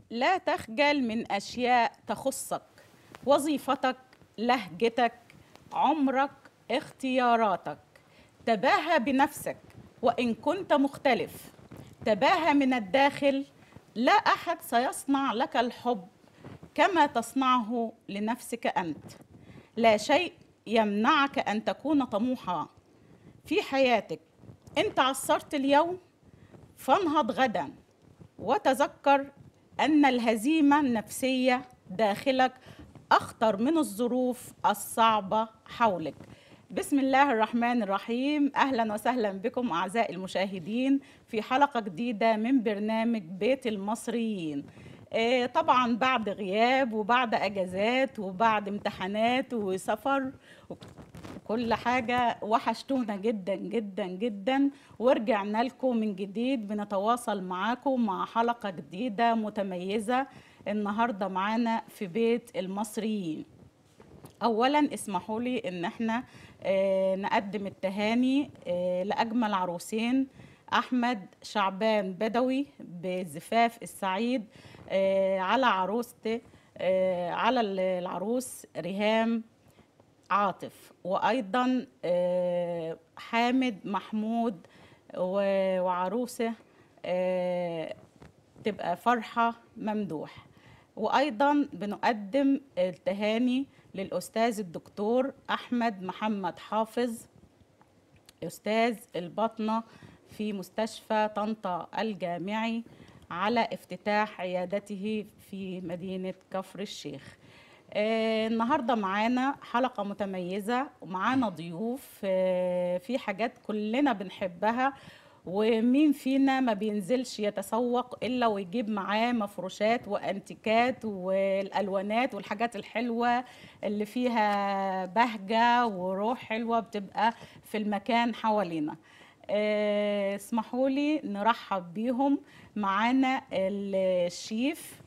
لا تخجل من أشياء تخصك وظيفتك لهجتك عمرك اختياراتك تباهى بنفسك وإن كنت مختلف تباهى من الداخل لا أحد سيصنع لك الحب كما تصنعه لنفسك أنت لا شيء يمنعك أن تكون طموحا في حياتك أنت عصرت اليوم فانهض غدا وتذكر أن الهزيمة النفسية داخلك أخطر من الظروف الصعبة حولك بسم الله الرحمن الرحيم أهلا وسهلا بكم أعزائي المشاهدين في حلقة جديدة من برنامج بيت المصريين آه، طبعا بعد غياب وبعد أجازات وبعد امتحانات وسفر كل حاجة وحشتونا جدا جدا جدا ورجعنا لكم من جديد بنتواصل معاكم مع حلقة جديدة متميزة النهاردة معانا في بيت المصريين اولا اسمحوا لي ان احنا آه، نقدم التهاني آه، لاجمل عروسين احمد شعبان بدوي بالزفاف السعيد آه، على عروسته آه، على العروس ريهام عاطف وايضا آه، حامد محمود و- وعروسه آه، تبقى فرحه ممدوح وايضا بنقدم التهاني للاستاذ الدكتور احمد محمد حافظ استاذ الباطنه في مستشفى طنطا الجامعي على افتتاح عيادته في مدينه كفر الشيخ آه، النهارده معانا حلقه متميزه ومعانا ضيوف آه، في حاجات كلنا بنحبها ومين فينا ما بينزلش يتسوق الا ويجيب معاه مفروشات وانتيكات والالوانات والحاجات الحلوه اللي فيها بهجه وروح حلوه بتبقى في المكان حوالينا آه، اسمحوا لي نرحب بيهم معانا الشيف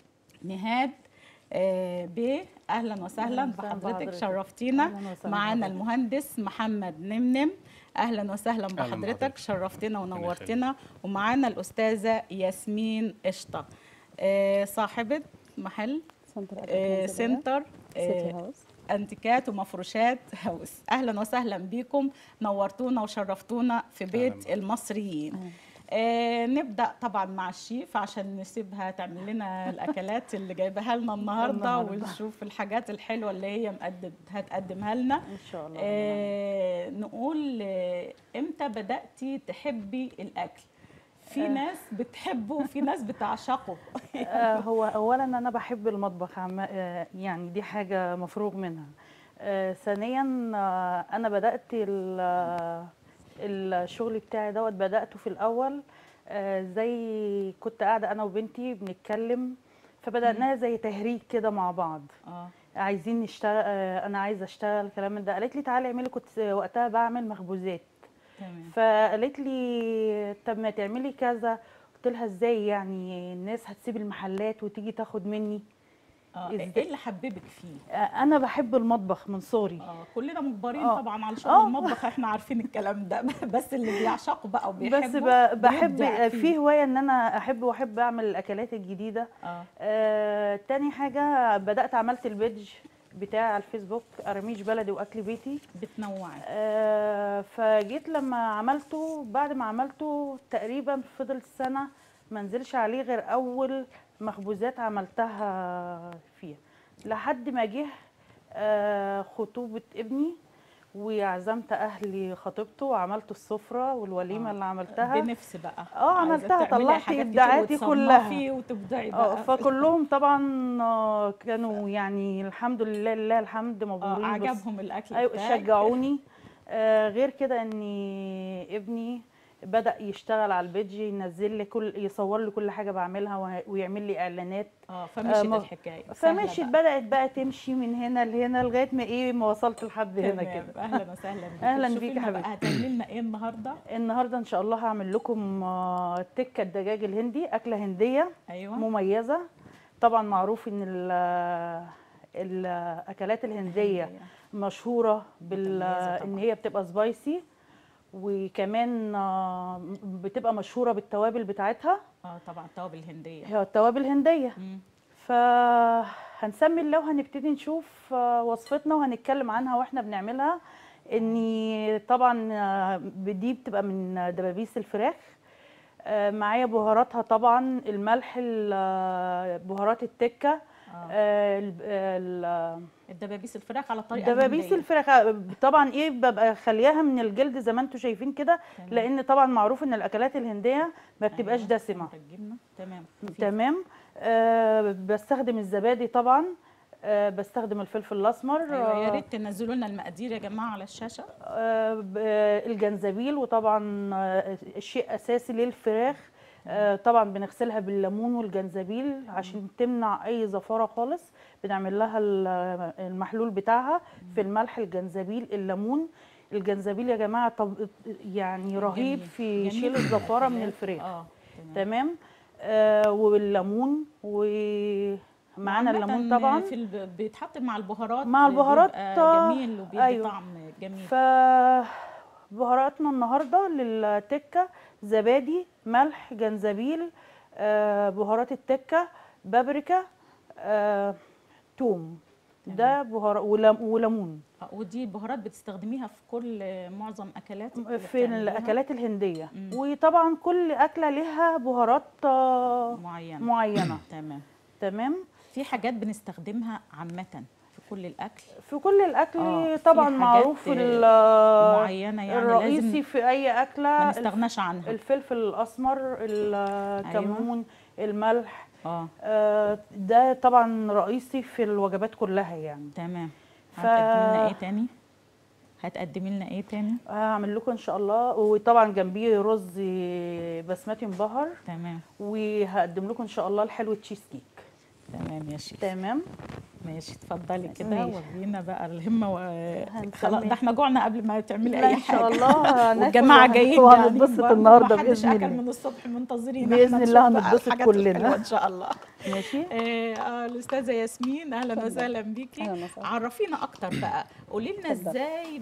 نهاد آه، بيه اهلا وسهلا أهلاً وسهلاً بحضرتك بحضرتك. شرفتينا أهلاً وسهلاً معانا بحضرتك. المهندس محمد نمنم اهلا وسهلا أهلاً بحضرتك بحضرتك. شرفتنا ربنا ونورتنا ومعانا الاستاذه ياسمين قشطه آه، صاحبه محل سنتر آه، سنتر سيتي آه، هاوس انتيكات ومفروشات هوس اهلا وسهلا بيكم نورتونا وشرفتونا في بيت أهلاً. المصريين آه نبدا طبعا مع الشيف عشان نسيبها تعمل لنا الاكلات اللي جايباها لنا النهارده النهاردة. ونشوف الحاجات الحلوه اللي هي مقدد هتقدمها لنا ان شاء الله آه نقول آه امتى بداتي تحبي الاكل في آه. ناس بتحبه وفي ناس بتعشقه آه هو اولا انا بحب المطبخ عم آه يعني دي حاجه مفروغ منها آه ثانيا آه انا بدات ال- آه، الشغل بتاعي دوت بداته في الاول آه زي كنت قاعده انا وبنتي بنتكلم فبداناها زي تهريج كده مع بعض اه عايزين نشتغل آه انا عايزه اشتغل الكلام من ده قالت لي تعالي اعملي كنت وقتها بعمل مخبوزات تمام فقالت لي طب ما تعملي كذا قلت لها ازاي يعني الناس هتسيب المحلات وتيجي تاخد مني اه إزاي؟ ايه اللي حببك فيه آه، انا بحب المطبخ من صغري اه كلنا مجبرين آه. طبعا على شغل آه. المطبخ احنا عارفين الكلام ده بس اللي بيعشقه بقى وبيحبه بس ب- بحب بيبدع فيه. في هوايه ان انا احب واحب اعمل الاكلات الجديده اه آه، تاني حاجه بدات عملت البيدج بتاعي على الفيسبوك اراميش بلدي واكل بيتي بتنوعي آه، فجيت لما عملته بعد ما عملته تقريبا فضل سنة ما نزلش عليه غير أول مخبوزات عملتها فيها لحد ما جه آه، خطوبة ابني وعزمت أهلي خطيبته وعملت السفرة والوليمة آه، اللي عملتها بنفس بقى اه عايزة عملتها تعملي طلعت حاجات كتير إبداعاتي كلها. وتصنفي وتبدعي اه بقى فكلهم طبعا آه، كانوا يعني الحمد لله لله الحمد اه مبهورين بس- عجبهم الاكل ايوه بتاعك. شجعوني آه غير كده ان ابني بدا يشتغل على البيج ينزل لي كل يصور لي كل حاجه بعملها وه- ويعمل لي اعلانات اه فمشيت ما- الحكايه سهلة فمشيت بقى. بدات بقى تمشي من هنا لهنا لغايه ما ايه ما وصلت لحد هنا تمام. كده اهلا وسهلا بيك أهلاً شوفي بيك لنا يا بقى حبيبتي. هتعملي لنا ايه النهارده النهارده ان شاء الله هعمل لكم آه، تكه الدجاج الهندي اكله هنديه ايوه مميزه طبعا معروف ان ال- الاكلات الهنديه مشهوره بال متميزة ان طبعاً. هي بتبقى سبايسي وكمان آه، بتبقى مشهوره بالتوابل بتاعتها اه طبعا التوابل الهنديه هي التوابل الهنديه مم. فهنسمي الله وهنبتدي نشوف آه، وصفتنا وهنتكلم عنها واحنا بنعملها ان طبعا آه، دي بتبقى من دبابيس الفراخ آه، معايا بهاراتها طبعا الملح ال- آه، بهارات التكه آه. آه، ال- ال- الدبابيس الفراخ على الطريقه دبابيس الهندية. الفراخ آه، طبعا ايه ببقى خليها من الجلد زي ما انتم شايفين كده تمام. لان طبعا معروف ان الاكلات الهنديه ما بتبقاش أيوة. دسمه الجبنه تمام تمام آه بستخدم الزبادي طبعا آه بستخدم الفلفل الاسمر ايوه يا آه، ريت تنزلوا لنا المقادير يا جماعه على الشاشه آه ب- آه، الجنزبيل وطبعا آه، شيء اساسي للفراخ آه طبعا بنغسلها بالليمون والجنزبيل عشان تمنع اي زفاره خالص بنعمل لها ال- المحلول بتاعها في الملح الجنزبيل الليمون الجنزبيل يا جماعه طب يعني رهيب جميل. في جميل. شيل الزفاره من أكلات. الفراخ اه تمام تمام آه والليمون ومعانا وعامةً الليمون طبعا في الب... بيتحط مع البهارات مع البهارات، بيبقى جميل وبيدي أيوة. طعم جميل ف بهاراتنا النهارده للتكه زبادي ملح جنزبيل آه بهارات التكه بابريكا آه توم ده بهارات ولم- وليمون آه، ودي البهارات بتستخدميها في كل معظم اكلاتك اللي في بتعمليها؟ الاكلات الهنديه مم. وطبعا كل اكله لها بهارات آه معينه معينه تمام تمام في حاجات بنستخدمها عامه في كل الاكل في كل الاكل آه، في طبعا حاجات، معروف آه، ال- معينه يعني الرئيسي لازم في اي ما اكله نستغناش عنها الفلفل الاسمر الكمون الملح اه آه، ده طبعا رئيسي في الوجبات كلها يعني تمام ف- هتقدمي لنا ايه تاني هتقدمي لنا ايه تاني هعمل لكم ان شاء الله وطبعا جنبيه رز بسمتي مبهر تمام وهقدم لكم ان شاء الله الحلو تشيز كيك تمام يا شيخ تمام ماشي اتفضلي كده ماشي. ورينا بقى الهمه و... هنسمي. خلاص ده احنا جوعنا قبل ما تعملي لا اي ان حاجه شاء الله هناكل والجماعه وهن- جايين وهنتبسط برضه النهارده محدش باذن اكل الله من الصبح منتظرين بإذن احنا الله نشوف بقى هنتبسط الحاجات كلنا. الحلوة ان شاء الله ماشي آه آه، الاستاذه ياسمين اهلا اتفضل. وسهلا بيكي أهلاً وسهلاً. عرفينا اكتر بقى قولي لنا اتفضل. ازاي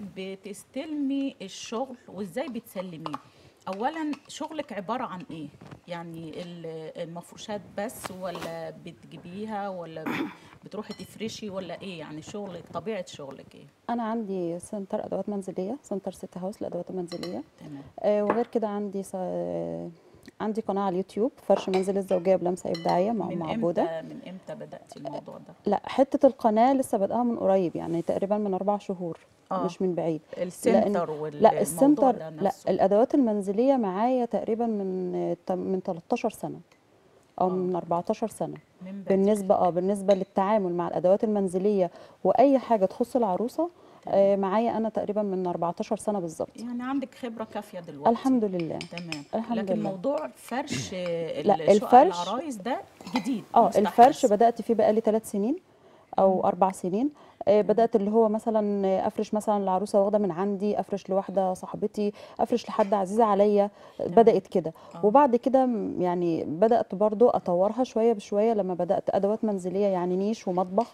بتستلمي الشغل وازاي بتسلميه اولا شغلك عباره عن ايه يعني ال- المفروشات بس ولا بتجيبيها ولا ب- بتروحي تفرشي ولا ايه يعني شغلك طبيعه شغلك ايه انا عندي سنتر ادوات منزليه سنتر ست هاوس للادوات المنزليه تمام آه وغير كده عندي س... آه عندي قناه على اليوتيوب فرش منزل الزوجيه بلمسه ابداعيه مع من معبوده امتى من امتى بداتي الموضوع ده لا حته القناه لسه بادئها من قريب يعني تقريبا من اربع شهور آه. مش من بعيد السنتر وال لا الموضوع السنتر ده لا نفسه. الادوات المنزليه معايا تقريبا من آه، تم- من 13 سنه او آه. من 14 سنه من بدري. بالنسبه اه بالنسبه للتعامل مع الادوات المنزليه واي حاجه تخص العروسه آه معايا انا تقريبا من 14 سنه بالظبط يعني عندك خبره كافيه دلوقتي الحمد لله تمام الحمد لكن لله. موضوع فرش لا، الشقق الفرش- العرايس ده جديد اه مستحدث. الفرش بدات فيه بقالي ثلاث سنين او اربع سنين آه بدات اللي هو مثلا آه، افرش مثلا العروسه واخده من عندي افرش لواحده صاحبتي افرش لحد عزيزه عليا بدات كده آه. وبعد كده م- يعني بدات برضو اطورها شويه بشويه لما بدات ادوات منزليه يعني نيش ومطبخ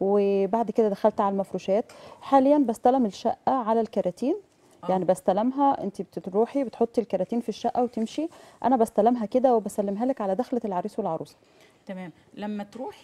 وبعد كده دخلت على المفروشات حاليا بستلم الشقه على الكراتين آه. يعني بستلمها انت بتروحي بتحطي الكراتين في الشقه وتمشي انا بستلمها كده وبسلمها لك على دخله العريس والعروسه تمام لما تروحي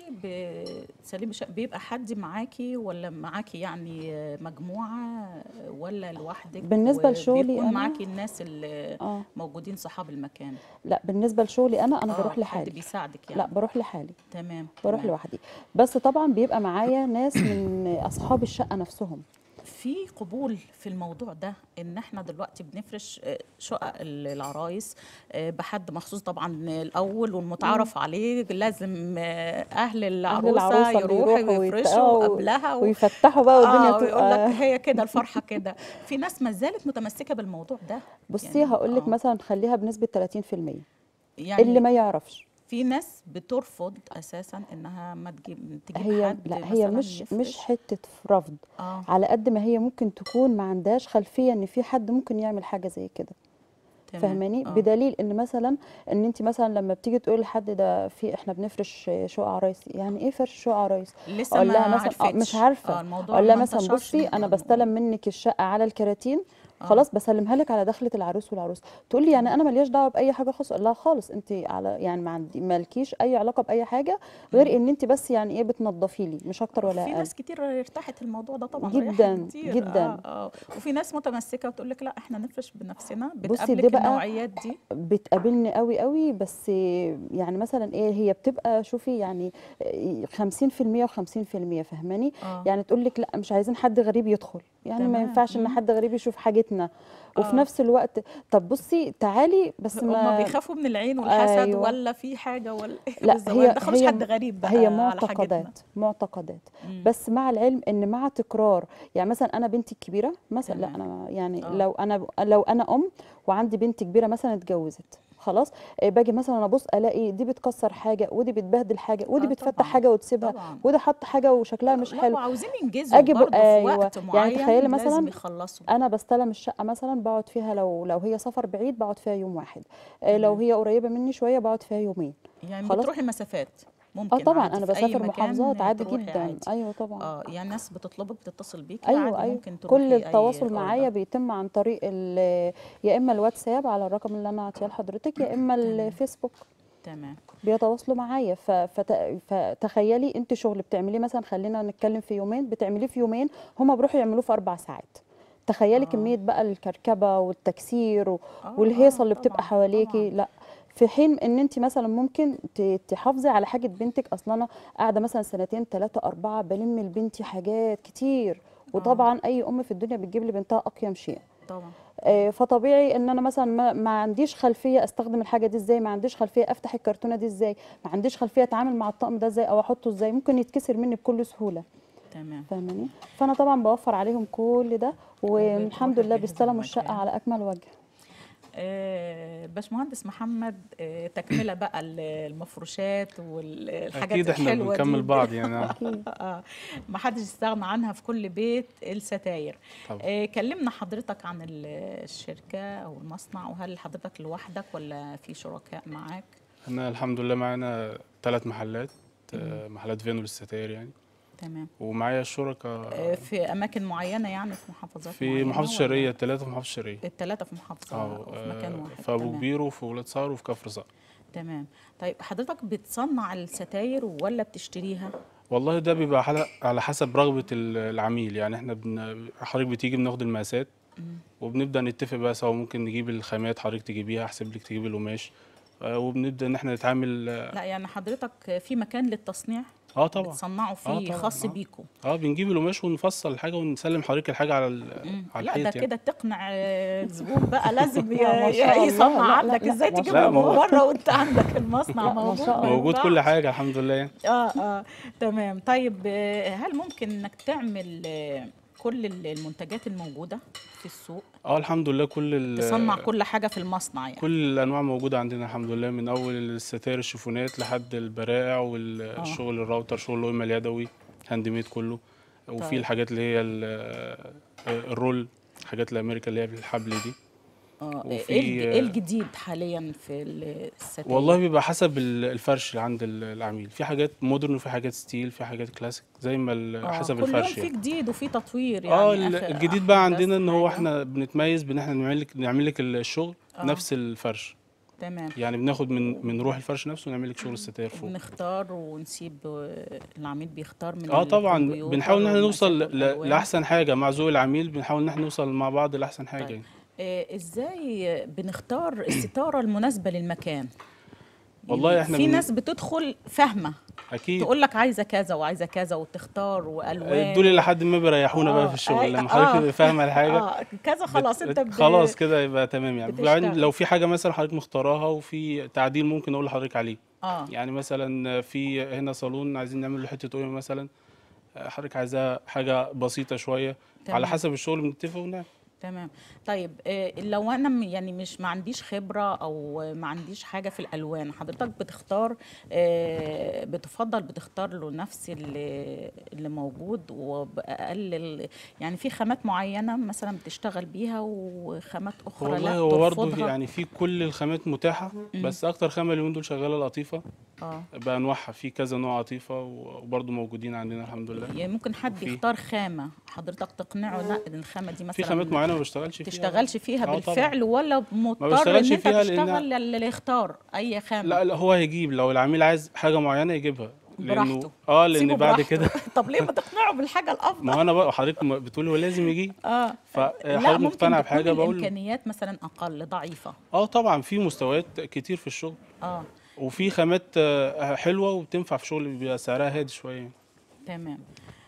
بتسلمي شقة بيبقى حد معاكي ولا معاكي يعني مجموعه ولا لوحدك بالنسبة لشغلي بيكون أنا- معاكي الناس اللي اه موجودين صحاب المكان لا بالنسبه لشغلي انا انا آه، بروح حد لحالي بيساعدك يعني لا بروح لحالي تمام بروح تمام. لوحدي بس طبعا بيبقى معايا ناس من اصحاب الشقه نفسهم في قبول في الموضوع ده ان احنا دلوقتي بنفرش آه، شقق ال- العرايس آه، بحد مخصوص طبعا الاول والمتعارف عليه لازم آه، اهل العروسه, العروسة اللي يروحوا يروحوا ويت- ويفرشوا آه، قبلها و... ويفتحوا بقى والدنيا اه ويقول لك تبقى هي كده الفرحه كده في ناس ما زالت متمسكه بالموضوع ده بصي يعني هقول لك آه. مثلا خليها بنسبه 30% يعني اللي ما يعرفش في ناس بترفض اساسا انها ما تجيب تجيب هي حد لا هي مثلاً مش مش يفرش. حته رفض اه على قد ما هي ممكن تكون ما عندهاش خلفيه ان في حد ممكن يعمل حاجه زي كده تمام. فاهماني آه. بدليل ان مثلا ان انت مثلا لما بتيجي تقولي لحد ده في احنا بنفرش شقق عرايس يعني ايه فرش شقق عرايس لسه اقول ما لها مثلا آه، عرفتش مش عارفه آه الموضوع اقول لها ما مثلا انتشرش بصي انا لسه. بستلم منك الشقه على الكراتين خلاص بسلمها لك على دخله العروس والعروس تقول لي يعني انا ماليش دعوه باي حاجه خاصه لا خالص انت على يعني ما عندي مالكيش اي علاقه باي حاجه غير ان انت بس يعني ايه بتنضفي لي مش اكتر ولا في اقل ناس كتير ارتاحت الموضوع ده طبعا جداً، ريحها كتير. جداً. آه آه. وفي ناس متمسكه وتقول لك لا احنا نفرش بنفسنا بصي بتقابلك دي بقى النوعيات دي بتقابلني قوي قوي بس يعني مثلا ايه هي بتبقى شوفي يعني 50% و50% فاهماني آه. يعني تقول لك لا مش عايزين حد غريب يدخل يعني ما تمام. ينفعش ان مم. حد غريب يشوف حاجتنا وفي آه. نفس الوقت طب بصي تعالي بس هم ما بيخافوا من العين والحسد أيوة. ولا في حاجه ولا إيه لا بالظبط؟ هي ما يدخلوش هي حد غريب بقى هي على معتقدات حاجتنا. معتقدات مم. بس مع العلم ان مع تكرار يعني مثلا انا بنتي الكبيره مثلا لا تمام. انا يعني آه. لو انا لو انا ام وعندي بنت كبيره مثلا اتجوزت خلاص آه، باجي مثلا ابص الاقي دي بتكسر حاجه ودي بتبهدل حاجه ودي آه بتفتح طبعاً، حاجه وتسيبها طبعا ودي حط حاجه وشكلها مش لا حلو وعاوزين ينجزوا أجي ب- برضه في أيوة. وقت يعني معين تخيلي لازم مثلاً يخلصوا انا بستلم الشقه مثلا بقعد فيها لو لو هي سفر بعيد بقعد فيها يوم واحد آه، لو تمام. هي قريبه مني شويه بقعد فيها يومين يعني خلاص. بتروحي مسافات ممكن اه طبعا عادي انا في أي بسافر مكان محافظات عادي تروحي جدا عادي. ايوه طبعا اه يعني ناس بتطلبك بتتصل بيكي ايوه عادي ايوه ممكن تروحي كل أي التواصل معايا أوردر. بيتم عن طريق ال- يا اما الواتساب على الرقم اللي انا عطيه لحضرتك يا اما تمام. الفيسبوك تمام بيتواصلوا معايا ف- فت- فتخيلي انت شغل بتعمليه مثلا خلينا نتكلم في يومين بتعمليه في يومين هما بيروحوا يعملوه في اربع ساعات تخيلي آه. كميه بقى الكركبه والتكسير و- آه، والهيصه آه، اللي بتبقى طبعاً، حواليكي طبعاً. لا في حين ان انت مثلا ممكن ت- تحافظي على حاجه بنتك اصلا انا قاعده مثلا سنتين ثلاثه اربعه بلم لبنتي حاجات كتير وطبعا اي ام في الدنيا بتجيب لبنتها اقيم شيء طبعا آه، فطبيعي ان انا مثلا ما, ما عنديش خلفيه استخدم الحاجه دي ازاي ما عنديش خلفيه افتح الكرتونه دي ازاي ما عنديش خلفيه اتعامل مع الطقم ده ازاي او احطه ازاي ممكن يتكسر مني بكل سهوله تمام فاهماني فانا طبعا بوفر عليهم كل ده والحمد وبتروحي لله تجهزي بيستلموا الشقه المكان. على اكمل وجه آه، باشمهندس محمد آه، تكمله بقى ال- المفروشات والحاجات اكيد احنا الحلوه بنكمل دي. بعض يعني آه. اكيد اه ما حدش يستغنى عنها في كل بيت الستاير طبعا. آه كلمنا حضرتك عن ال- الشركه او المصنع وهل حضرتك لوحدك ولا في شركاء معاك احنا الحمد لله معانا ثلاث محلات آه، محلات فينو للستاير يعني تمام ومعايا الشركاء آه في اماكن معينه يعني في محافظات في معينة محافظه ولا؟ الشرقيه الثلاثه في محافظه الشرقيه الثلاثه في محافظه اه في مكان آه، واحد في ابو تمام. كبير وفي ولاد صقر وفي كفر صقر تمام طيب حضرتك بتصنع الستاير ولا بتشتريها والله ده بيبقى على على حسب رغبه ال- العميل يعني احنا بن... حضرتك بتيجي بناخد المقاسات وبنبدا نتفق بقى سوا ممكن نجيب الخامات حضرتك تجيبيها احسب لك تجيب القماش آه، وبنبدا ان احنا نتعامل اه لا يعني حضرتك في مكان للتصنيع آه طبعا بتصنعوا فيه آه طبعاً، خاص آه. بيكم اه بنجيب القماش ونفصل الحاجه ونسلم حضرتك الحاجه على ال- على لا ده الحيط يعني كده تقنع آه، الزبون بقى لازم ي- لا، ما شاء الله. يصنع لا، لا، عندك لا، ازاي ما تجيب شاء من الله. بره وانت عندك المصنع لا، ما موجود شاء الله. موجود كل ينفعش. حاجه الحمد لله يعني اه اه تمام طيب آه، هل ممكن انك تعمل آه، كل ال- المنتجات الموجوده في السوق اه الحمد لله كل ال- تصنع كل حاجه في المصنع يعني كل الانواع موجوده عندنا الحمد لله من اول الستاير الشيفونات لحد البرائع والشغل الراوتر شغل القيمه اليدوي هاند ميد كله وفي طيب. الحاجات اللي هي ال- الرول حاجات الامريكا اللي هي بالحبل دي اه وفي- ايه الج- إيه الجديد حاليا في ال- الستاير والله بيبقى حسب ال- الفرش اللي عند ال- العميل في حاجات مودرن وفي حاجات ستيل في حاجات كلاسيك زي ما ال- آه، حسب كل يوم الفرش في يعني جديد وفي تطوير يعني اه ال- آخر- الجديد بقى أحدث عندنا ان هو حاجة. احنا بنتميز بان احنا نعمل لك نعمل لك الشغل آه. نفس الفرش تمام يعني بناخد من من روح الفرش نفسه ونعمل لك شغل الستاير فوق بنختار ونسيب آه، العميل بيختار من اه طبعا الكمبيوتر بنحاول ان احنا نوصل والمقاسات ل- والألوان. لاحسن حاجه مع ذوق العميل بنحاول ان احنا نوصل مع بعض لاحسن حاجه طيب. يعني. آه، ازاي بنختار الستاره المناسبه للمكان والله يعني إحنا في بن- ناس بتدخل فاهمه اكيد تقول لك عايزه كذا وعايزه كذا وتختار والوان دول لحد ما بيريحونا آه، بقى في الشغل أي- لما حضرتك آه. تبقى فاهمه الحاجه اه كذا خلاص بت- انت ب... خلاص كده يبقى تمام يعني وبعدين بتشتغل. لو في حاجه مثلا حضرتك مختاراها وفي تعديل ممكن اقول لحضرتك عليه اه يعني مثلا في هنا صالون عايزين نعمل له حته قيمه مثلا حضرتك عايزاها حاجه بسيطه شويه تمام. على حسب الشغل بنتفق ونعمل تمام طيب آه، لو انا م- يعني مش ما عنديش خبره او ما عنديش حاجه في الالوان حضرتك بتختار آه، بتفضل بتختار له نفس اللي اللي موجود وباقل ال- يعني في خامات معينه مثلا بتشتغل بيها وخامات اخرى والله لا هو برضه في- ترفضها يعني في كل الخامات متاحه بس اكتر خامه اليومين دول شغاله لطيفه اه بانواعها في كذا نوع قطيفه وبرضه موجودين عندنا الحمد لله يعني ممكن حد في- يختار خامه حضرتك تقنعه لا إن الخامه دي مثلا في خامات معينه ما بشتغلش فيها تشتغلش فيها آه طبعاً. بالفعل ولا مضطر ان بشتغلش انت فيها لأن- تشتغل اللي يختار اي خامه لا لا هو هيجيب لو العميل عايز حاجه معينه يجيبها براحته. اه لان سيبه بعد براحته. كده طب ليه ما تقنعه بالحاجه الافضل ما هو انا بقى حضرتك م- بتقولي هو لازم يجيب اه لا فحضرتك ممكن مقتنع تكون بحاجه بقول له الامكانيات مثلا اقل ضعيفه اه طبعا في مستويات كتير في الشغل اه وفي خامات آه، حلوه وبتنفع في شغل بيبقى سعرها هادي شويه تمام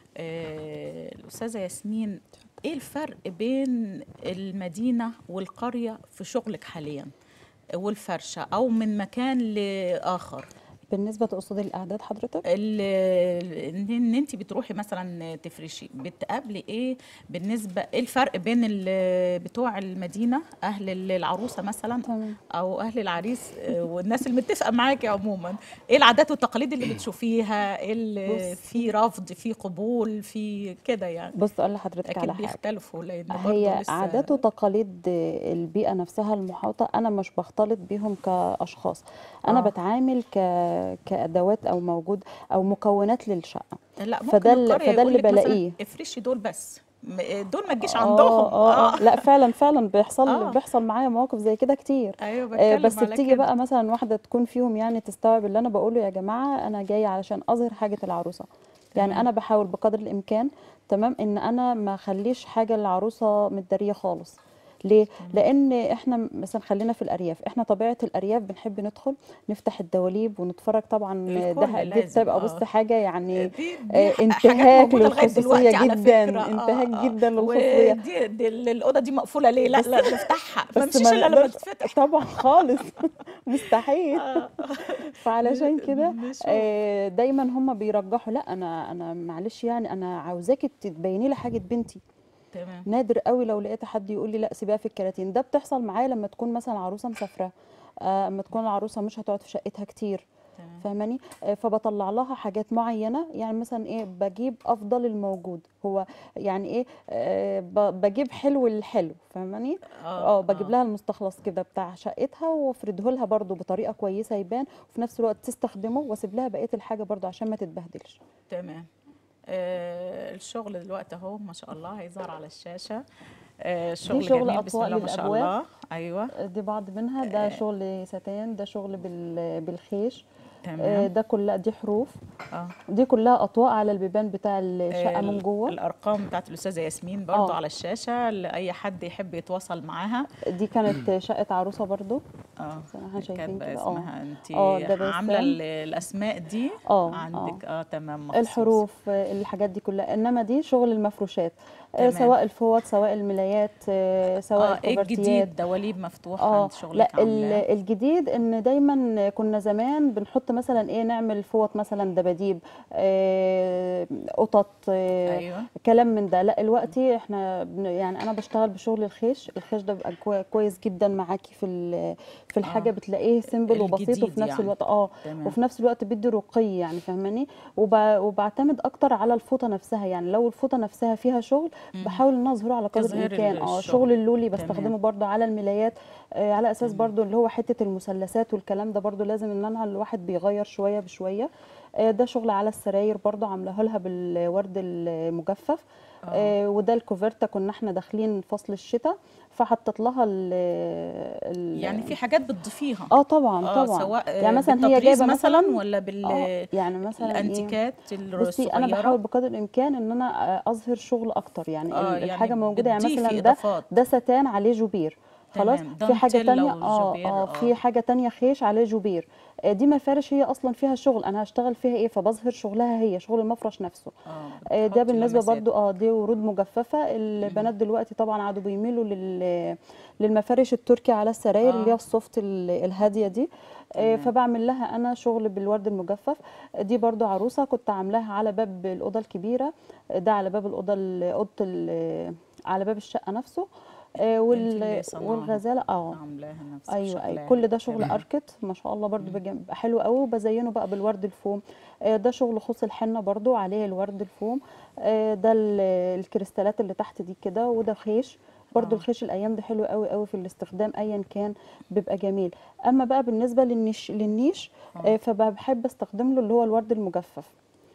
آه، الأستاذة ياسمين إيه الفرق بين المدينة والقرية في شغلك حاليا والفرشة أو من مكان لآخر بالنسبه تقصدي الاعداد حضرتك ال- ان إن انت بتروحي مثلا تفرشي بتقابلي ايه بالنسبه ايه الفرق بين ال- بتوع المدينه اهل العروسه مثلا تمام. او اهل العريس آه، والناس اللي متفقه معاكي عموما ايه العادات والتقاليد اللي بتشوفيها ايه اللي بص. في رفض في قبول في كده يعني بص اقول لحضرتك اكيد على حاجه بيختلفوا لان برضه هي لسه عادات وتقاليد البيئة نفسها المحاطة أنا مش بختلط بيهم كأشخاص أنا آه. بتعامل ك... كأدوات أو موجود أو مكونات للشقة لا ممكن فده ال- القرية فده اللي يقولك مثلاً بلاقيه. افرشي دول بس م- دول ما تجيش آه، عندهم آه, آه لا فعلا فعلا بيحصل آه. بيحصل معايا مواقف زي كده كتير ايوه آه، بتكلم بس على بتيجي كده. بقى مثلا واحدة تكون فيهم يعني تستوعب اللي أنا بقوله يا جماعة أنا جاية علشان أظهر حاجة العروسة يعني تمام. أنا بحاول بقدر الإمكان تمام إن أنا ما أخليش حاجة العروسة متدارية خالص ليه؟ لأن إحنا مثلا خلينا في الأرياف، إحنا طبيعة الأرياف بنحب ندخل نفتح الدواليب ونتفرج طبعا الكل ده دي لازم، بتبقى آه. بص حاجة يعني دي دي آه، حاجات انتهاك موجودة لغاية للخصوصية دلوقتي على جدا فكرة. آه، انتهاك آه. جدا للخصوصية ودي دي ال- الأوضة دي مقفولة ليه؟ لا لا نفتحها ما بس نمشيش إلا لما نقدرش- تتفتح طبعا خالص مستحيل فعلشان كده نشوف. آه، دايما هم بيرجحوا لا انا انا معلش يعني انا عاوزاكي تبيني لي حاجه بنتي تمام نادر قوي لو لقيت حد يقول لي لا سيبها في الكراتين ده بتحصل معايا لما تكون مثلا عروسه مسافره آه، اما تكون العروسه مش هتقعد في شقتها كتير تمام فاهماني آه، فبطلع لها حاجات معينه يعني مثلا ايه بجيب افضل الموجود هو يعني ايه آه، ب- بجيب حلو الحلو فاهماني اه بجيب لها المستخلص كده بتاع شقتها وافرده لها برضو بطريقه كويسه يبان وفي نفس الوقت تستخدمه واسيب لها بقيه الحاجه برضو عشان ما تتبهدلش تمام آه الشغل دلوقتي اهو ما شاء الله هيظهر على الشاشة آه شغل شغل جميل بسم أطواق الله ما شاء للأبواب. الله أيوه دي بعض منها ده شغل ستان ده شغل بال- بالخيش آه، تمام ده كلها دي حروف اه دي كلها اطواق على البيبان بتاع الشقه من ال- جوه الارقام بتاعت الاستاذه ياسمين برضو آه. على الشاشه لاي حد يحب يتواصل معاها دي كانت شقه عروسه برضو اه زي ما احنا شايفين كاتبه كده اه اسمها انت آه، ده بسام. عامله ال- الاسماء دي اه عندك اه تمام مخصوص. الحروف آه، الحاجات دي كلها انما دي شغل المفروشات آه، تمام. سواء الفوط سواء الملايات آه، سواء اه ايه الكوفرتيات الجديد دواليب مفتوحه اه عند شغلك لا ال- عاملاه الجديد ان دايما كنا زمان بنحط مثلا ايه نعمل فوط مثلا دباديب آه، قطط آه، ايوه كلام من ده لا دلوقتي احنا بن- يعني انا بشتغل بشغل الخيش الخيش ده بيبقى كوي- كويس جدا معاكي في ال- في الحاجه آه. بتلاقيه سيمبل وبسيط الجديد وفي نفس يعني. الوقت اه تمام وفي نفس الوقت بيدي رقي يعني فاهماني وب- وبعتمد اكتر على الفوطه نفسها يعني لو الفوطه نفسها فيها شغل مم. بحاول ان اظهره على قدر تظهري الامكان اه الشغل. شغل اللولي تمام. بستخدمه برضه على الملايات آه على اساس تمام. برضه اللي هو حته المثلثات والكلام ده برضه لازم ان انا الواحد بيغير شويه بشويه آه ده شغل على السراير برضه عاملاه لها بالورد المجفف اه آه وده الكوفرتا كنا احنا داخلين فصل الشتاء فحطت لها ال ال- يعني في حاجات بتضيفيها اه طبعا اه طبعا سواء يعني مثلا هي بالتطريز جايبه مثلا مثلا ولا بال اه يعني مثلا ايه الانتيكات بصي انا بحاول الصغيره بقدر الامكان ان انا آه، اظهر شغل اكتر يعني اه ال- الحاجه يعني موجوده يعني بتضيفي مثلا ده اضافات ده ستان عليه جوبير خلاص تمام. في حاجه دانتيلا تانية اه وجوبير، اه آه. في حاجه تانية خيش عليه جوبير آه، دي مفارش هي اصلا فيها شغل انا هشتغل فيها ايه فبظهر شغلها هي شغل المفرش نفسه اه آه، ده بتحطي بالنسبه لمسات. برضو اه دي ورود مجففه البنات دلوقتي طبعا قعدوا بيميلوا لل للمفارش التركي على السراير آه. اللي هي السوفت ال- الهاديه دي آه، تمام. فبعمل لها انا شغل بالورد المجفف دي برضو عروسه كنت عاملاها على باب الاوضه الكبيره ده على باب الاوضه ال- اوضه ال- على باب الشقه نفسه آه، انت وال اللي صنعها. والغزاله اه عاملاها نفسك ايوه ايوه شغلها. كل ده شغل تمام. اركت ما شاء الله برضو بيجي- بيبقى حلو قوي وبزينه بقى بالورد الفوم آه، ده شغل خص الحنه برضو عليه الورد الفوم آه، ده ال- الكريستالات اللي تحت دي كده وده خيش برضو آه. الخيش الايام دي حلو قوي قوي في الاستخدام ايا كان بيبقى جميل اما بقى بالنسبه للنيش للنيش آه. آه، فبحب استخدم له اللي هو الورد المجفف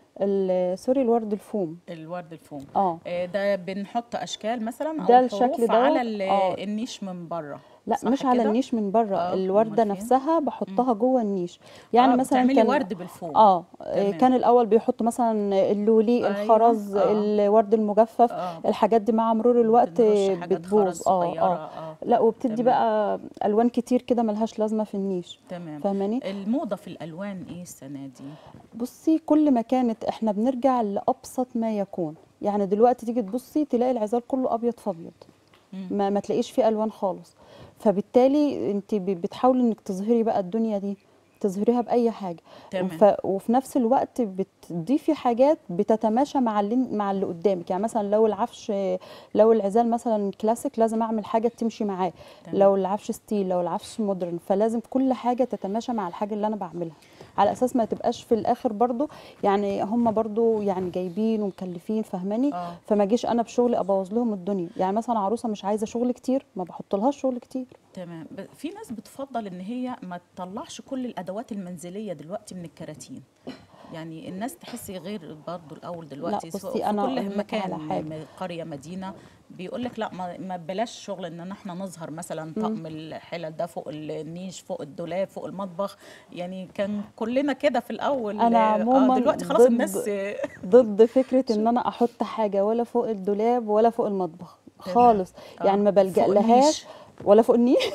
ال- سوري الورد الفوم الورد الفوم اه آه، ده بنحط اشكال مثلا او ده حروف الشكل على دوت. ال- آه. النيش من بره لا صح مش على كده؟ النيش من بره آه، الورده أمال فين؟ نفسها بحطها جوه النيش يعني آه، مثلا بتعملي كان ورد بالفوم اه تمام. كان الاول بيحطوا مثلا اللولي أيوة، الخرز آه. الورد المجفف آه. الحاجات دي مع مرور الوقت بنرش حاجات بتبوظ خرز اه صغيرة، اه آه. لا وبتدي تمام. بقى الوان كتير كده ملهاش لازمه في النيش تمام فاهماني الموضه في الالوان ايه السنه دي بصي كل ما كانت احنا بنرجع لابسط ما يكون يعني دلوقتي تيجي تبصي تلاقي العزال كله ابيض في ابيض مم. ما, ما تلاقيش فيه الوان خالص فبالتالي انت ب- بتحاولي انك تظهري بقى الدنيا دي تظهريها باي حاجه تمام. وف... وفي نفس الوقت بتضيفي حاجات بتتماشى مع اللي مع اللي قدامك يعني مثلا لو العفش لو العزال مثلا كلاسيك لازم اعمل حاجه تمشي معاه تمام. لو العفش ستيل لو العفش مودرن فلازم كل حاجه تتماشى مع الحاجه اللي انا بعملها على اساس ما تبقاش في الاخر برضو يعني هم برضو يعني جايبين ومكلفين فاهماني آه. فما اجيش انا بشغلي ابوظ لهم الدنيا يعني مثلا عروسه مش عايزه شغل كتير ما بحط لهاش شغل كتير تمام ب- في ناس بتفضل ان هي ما تطلعش كل الادوات المنزليه دلوقتي من الكراتين يعني الناس تحسي غير برضو الاول دلوقتي بصي سواء في أنا كل أقول لك مكان على حاجة. م- قريه مدينه بيقول لك لا ما, ما بلاش شغل ان احنا نظهر مثلا طقم الحلل ده فوق النيش فوق الدولاب فوق المطبخ يعني كان كلنا كده في الاول أنا آه، عموماً دلوقتي خلاص ضد- الناس آه، ضد فكره ان انا احط حاجه ولا فوق الدولاب ولا فوق المطبخ تمام. خالص آه، يعني ما بلجأ فوق لهاش النيش. ولا فوق النيش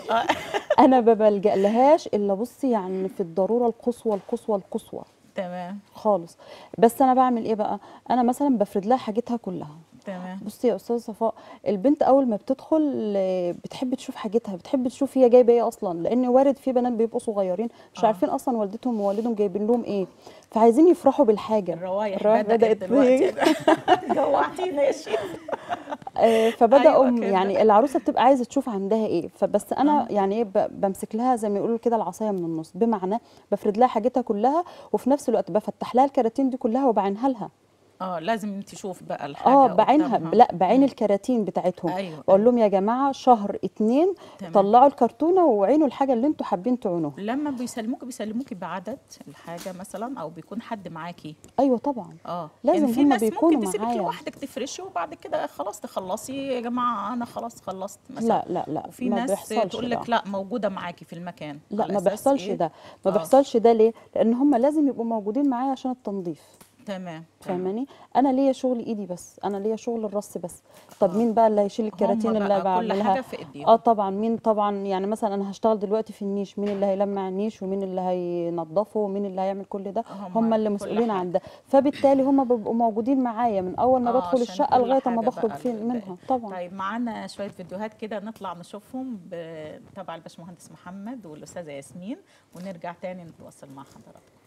انا ما بلجأ لهاش الا بصي يعني في الضروره القصوى القصوى القصوى تمام خالص بس انا بعمل ايه بقى انا مثلا بفرد لها حاجتها كلها تمام بصي يا استاذه صفاء البنت اول ما بتدخل آه، بتحب تشوف حاجتها بتحب تشوف هي جايبه ايه اصلا لان وارد في بنات بيبقوا صغيرين مش آه. عارفين اصلا والدتهم ووالدهم جايبين لهم ايه فعايزين يفرحوا بالحاجه الروايح الروايح بدأت, بدأت دلوقتي تيجي. جوعتينا يا شيخ آه، فبداوا أيوة كده. يعني العروسه بتبقى عايزه تشوف عندها ايه فبس انا يعني ايه ب- بمسك لها زي ما يقولوا كده العصايه من النص بمعنى بفرد لها حاجتها كلها وفي نفس الوقت بفتح لها الكراتين دي كلها وبعينها لها اه لازم تشوف بقى الحاجه اه بعينها قدامها. لا بعين الكراتين بتاعتهم أيوة، بقول لهم يا جماعه شهر اتنين تمام. طلعوا الكرتونه وعينوا الحاجه اللي انتوا حابين تعينوها لما بيسلموكي بيسلموكي بعدد الحاجه مثلا او بيكون حد معاكي ايوه طبعا اه لازم يعني في هما ناس بيكونوا ممكن تسيبك معايا. لوحدك تفرشي وبعد كده خلاص تخلصي يا جماعه انا خلاص خلصت مثلا لا لا لا وفي ما ناس بيحصلش تقول ده. لك لا موجوده معاكي في المكان لا على ما أساس بيحصلش إيه؟ ده ما آه. بيحصلش ده ليه لان هم لازم يبقوا موجودين معايا عشان التنظيف تمام تمام. فاهماني انا ليا شغل ايدي بس انا ليا شغل الرص بس طب مين بقى اللي هيشيل الكراتين هم اللي بقى كل بعملها حاجة في إيديهم. اه طبعا مين طبعا يعني مثلا انا هشتغل دلوقتي في النيش مين اللي هيلمع النيش ومين اللي هينظفه ومين اللي هيعمل كل ده هم هم اللي كل مسؤولين حاجة. عن ده فبالتالي هم بيبقوا موجودين معايا من اول ما آه، بدخل عشان الشقه كل لغايه ما حاجة بخرج بقى في ال- منها طبعا طيب معانا شويه فيديوهات كده نطلع نشوفهم ب- تبع الباشمهندس محمد والاستاذه ياسمين ونرجع تاني نتواصل مع حضراتكم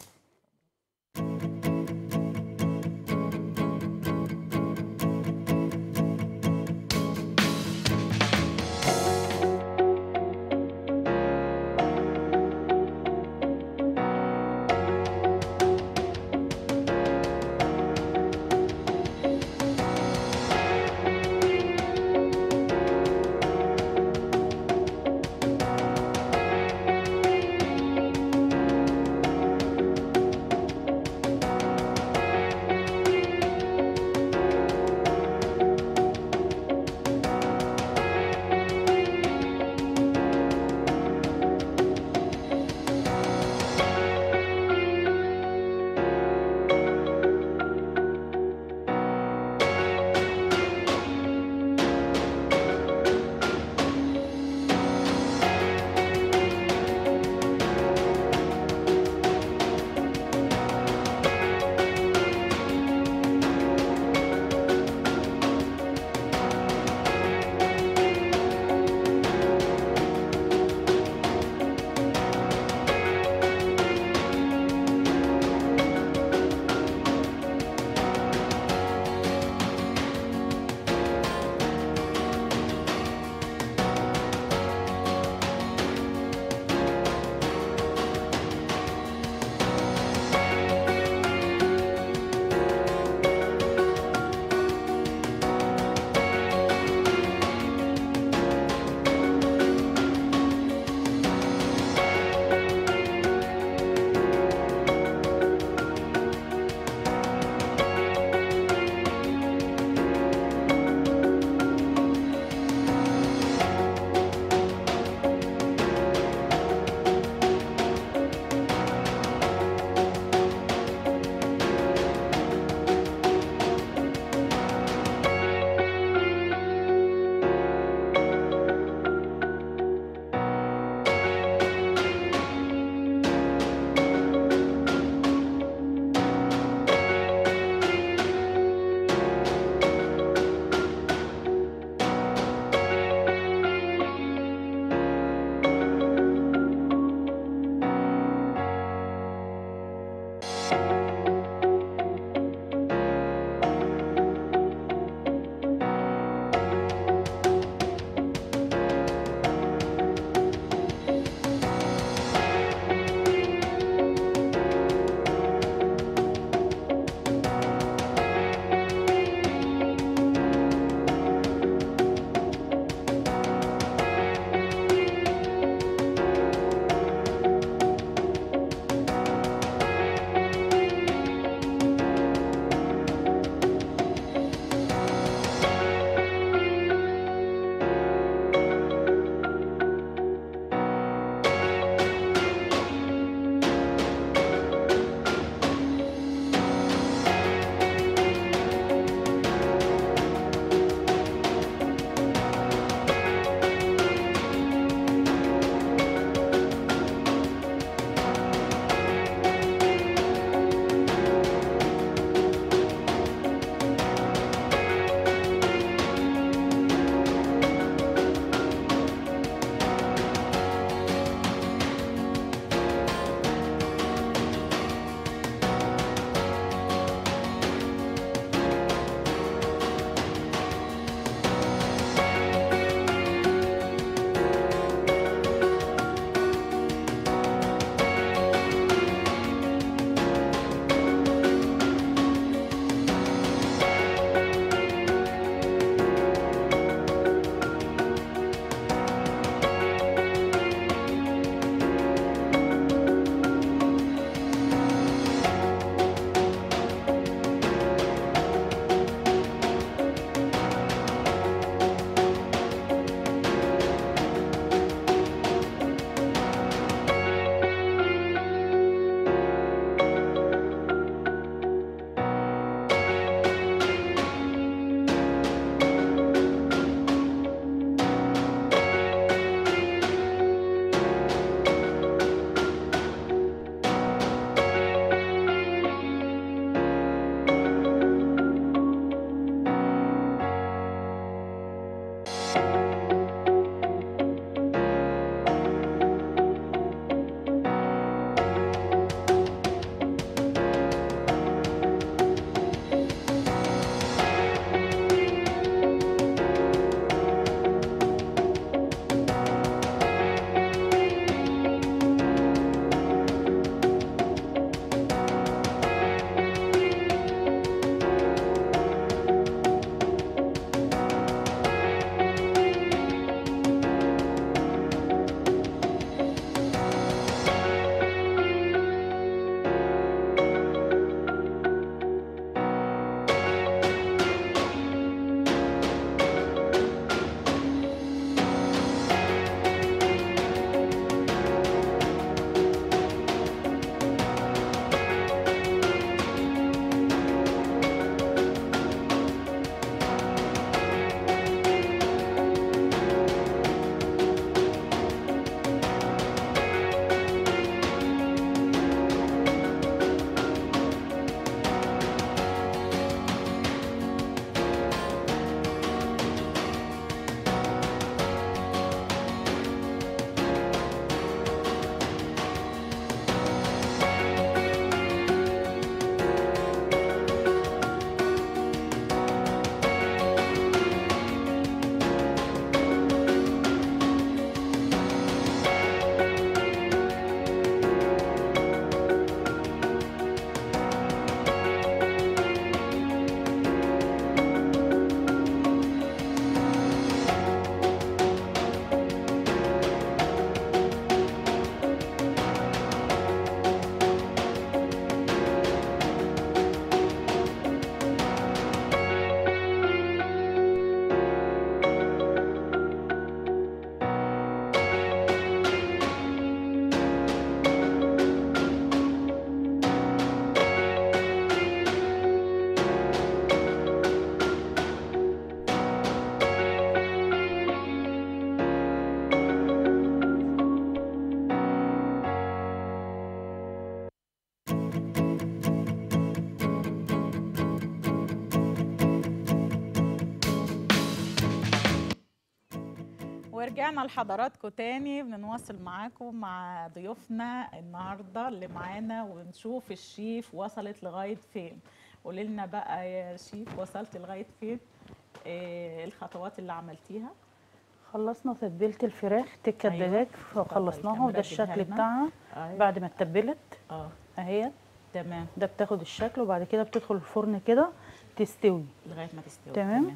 ورجعنا لحضراتكم تاني بنواصل معاكم مع ضيوفنا النهارده اللي معانا ونشوف الشيف وصلت لغايه فين قولي لنا بقى يا شيف وصلت لغايه فين إيه الخطوات اللي عملتيها خلصنا تتبيله الفراخ تكه أيوة. الدجاج اتفضلي، خلصناها كاميرا وده الشكل تجيبها لنا. بتاعها أيوة. بعد ما اتبلت اه اهي تمام ده بتاخد الشكل وبعد كده بتدخل الفرن كده تستوي لغايه ما تستوي تمام.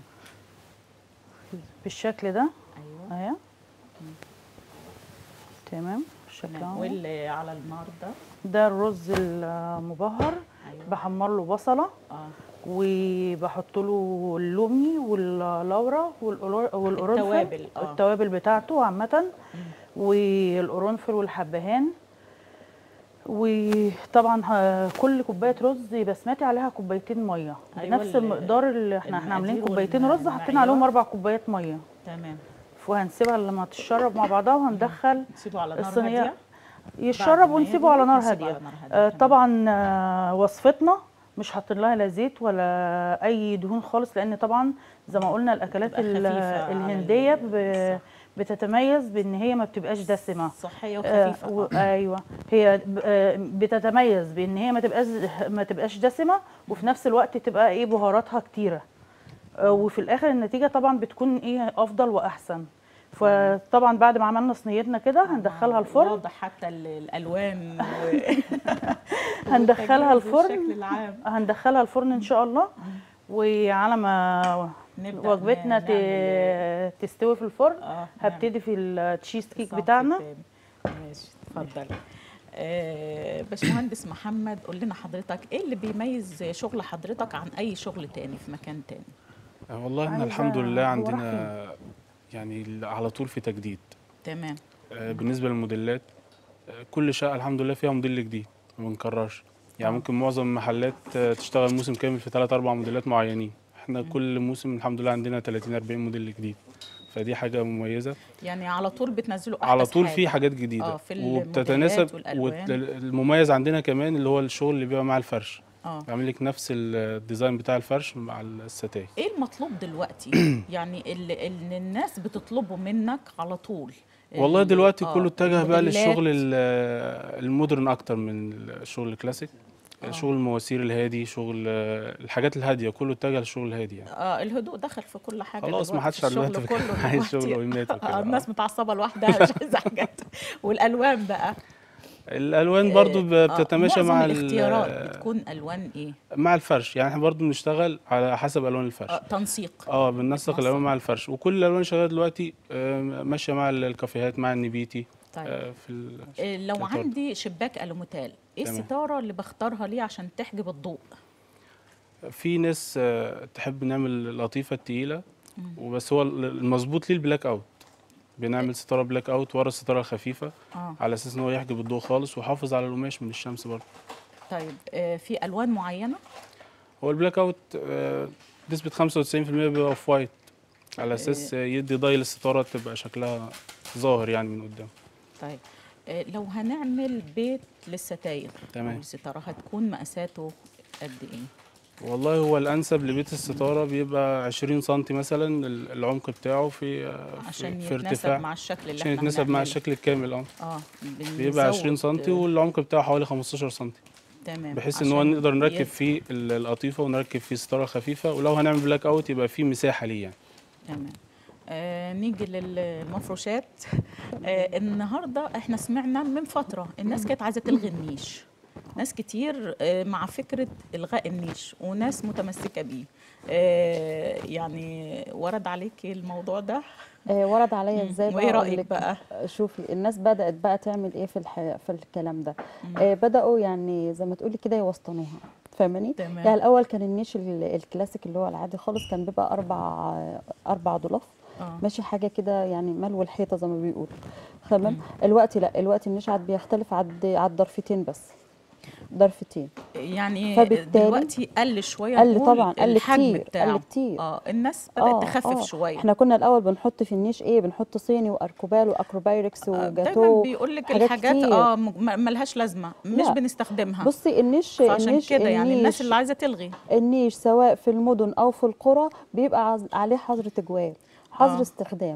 بالشكل ده ايوه اهي تمام بالشكل تمام اهو واللي على النار ده ده الرز المبهر ايوه بحمر له بصله اه وبحط له اللومي واللورا والقرو- والقرنفل التوابل، آه. التوابل بتاعته عامة والقرنفل والحبهان وطبعا ه- كل كوبايه رز بسمتي عليها كوبايتين ميه أيوة، بنفس ال- المقدار اللي احنا احنا عاملين المقادير كوبايتين رز حاطين والمعيار. عليهم اربع كوبايات ميه تمام وهنسيبها لما تتشرب مع بعضها وهندخل نسيبه على نار الصينية هاديه يتشرب بعد ما ونسيبه على يغلي نار نسيبه هاديه على نار هادية، آه، تمام. طبعا آه، وصفتنا مش حاطين لها لا زيت ولا اي دهون خالص لان طبعا زي ما قلنا الاكلات بتبقى ال- خفيفة على الهنديه ال- ب- بتتميز بان هي ما بتبقاش دسمه صحيه آه، وخفيفه و- آه. ايوه هي ب- آه، بتتميز بان هي ما تبقاش ما تبقاش دسمه وفي نفس الوقت تبقى ايه بهاراتها كتيره آه، وفي الاخر النتيجه طبعا بتكون ايه افضل واحسن فطبعا بعد ما عملنا صينيتنا كده هندخلها الفرن واضح حتى ال- الالوان و... هندخلها والتجهيز الفرن. والشكل العام هندخلها الفرن ان شاء الله وعلى ما نبدأ وجبتنا ن- نعمل- ت- تستوي في الفرن اه هبتدي في التشيز كيك الصنف بتاعنا التاني. ماشي اتفضلي آه، باشمهندس محمد قول لنا حضرتك ايه اللي بيميز شغل حضرتك عن اي شغل تاني في مكان تاني آه، والله احنا عايزة الحمد لله هو عندنا يعني ال- على طول في تجديد تمام آه، بالنسبه للموديلات آه، كل شقه الحمد لله فيها موديل جديد ما بنكررش يعني آه. ممكن معظم المحلات آه، تشتغل موسم كامل في ثلاث اربع موديلات معينين احنا كل موسم الحمد لله عندنا 30 40 موديل جديد فدي حاجه مميزه يعني على طول بتنزلوا على أحدث طول حاجة. في حاجات جديده آه، في الموديلات وبتتناسب والألوان. والمميز عندنا كمان اللي هو الشغل اللي بيبقى مع الفرش اه بعمل لك نفس الديزاين بتاع الفرش مع الستاير ايه المطلوب دلوقتي يعني اللي, اللي الناس بتطلبه منك على طول والله ال- دلوقتي آه، كله اتجه بقى الموديلات. للشغل ال- المودرن اكتر من الشغل الكلاسيك آه. شغل المواسير الهادي شغل آه، الحاجات الهاديه كله اتجه للشغل الهادي يعني اه الهدوء دخل في كل حاجه خلاص ما دلوقتي، حدش الشغل دلوقتي كله عايز دلوقتي. شغل ويمات وكده آه، آه. الناس متعصبه لوحدها مش عايزه حاجات والالوان بقى الالوان برضو ب- آه، بتتماشى معظم مع ال- الاختيارات بتكون الوان ايه مع الفرش يعني احنا برضو بنشتغل على حسب الوان الفرش آه تنسيق اه بننسق بتنسق. الالوان مع الفرش وكل الالوان اللي شغاله دلوقتي آه، ماشيه مع ال- الكافيهات مع النبيتي طيب آه، في ال- آه، لو الطرد. عندي شباك الوميتال ايه تمام. الستاره اللي بختارها ليه عشان تحجب الضوء في ناس آه، تحب نعمل اللطيفه التقيله وبس هو ال- المظبوط ليه البلاك اوت بنعمل ستاره بلاك اوت ورا الستاره الخفيفه اه على اساس ان هو يحجب الضوء خالص ويحافظ على القماش من الشمس برضه طيب آه في الوان معينه هو البلاك اوت آه، نسبه 95% بيبقى اوف وايت على اساس آه، يدي ضي للستاره تبقى شكلها ظاهر يعني من قدام طيب آه لو هنعمل بيت للستاير تمام. أو الستاره هتكون مقاساته قد ايه والله هو الانسب لبيت الستاره بيبقى 20 سم مثلا ال- العمق بتاعه في آه، في, عشان في يتناسب ارتفاع مع الشكل اللي عشان احنا يتناسب مع هنعمله. الشكل الكامل اه اه بيبقى 20 سم بنزود، آه، والعمق بتاعه حوالي 15 سم تمام بحيث ان هو عشان نقدر نركب يد- فيه ال- القطيفه ونركب فيه ستاره خفيفه ولو هنعمل بلاك اوت يبقى فيه مساحه ليه يعني تمام آه نيجي للمفروشات آه النهارده احنا سمعنا من فتره الناس كانت عايزه تلغي النيش ناس كتير آه مع فكره الغاء النيش وناس متمسكه بيه آه يعني ورد عليكي الموضوع ده آه ورد عليا ازاي وايه أقول رايك لك؟ بقى شوفي الناس بدأت بقى تعمل ايه في الح... في الكلام ده آه بدأوا يعني زي ما تقولي كده يوسطنوها فاهماني تمام. يعني الاول كان النيش ال- الكلاسيك اللي هو العادي خالص كان بيبقى اربع اربع ضلف اه ماشي حاجه كده يعني ملو الحيطه زي ما بيقولوا تمام الوقت لا الوقت النيش عاد بيختلف عاد عاد ضرفتين بس ضرفتين يعني فبالتالي دلوقتي قل شويه قل نقول طبعا قل الحجم كتير بتاعه. قل كتير اه الناس بدات آه، تخفف آه. شويه احنا كنا الاول بنحط في النيش ايه بنحط صيني واركوبال واكروبايركس دايما وجاتو بيقول لك حاجات الحاجات كتير. اه م- م- ملهاش لازمه مش لا. بنستخدمها بصي النيش فعشان النيش كده يعني الناس النيش- اللي عايزه تلغي النيش سواء في المدن او في القرى بيبقى عز- عليه حظر تجوال حظر آه. استخدام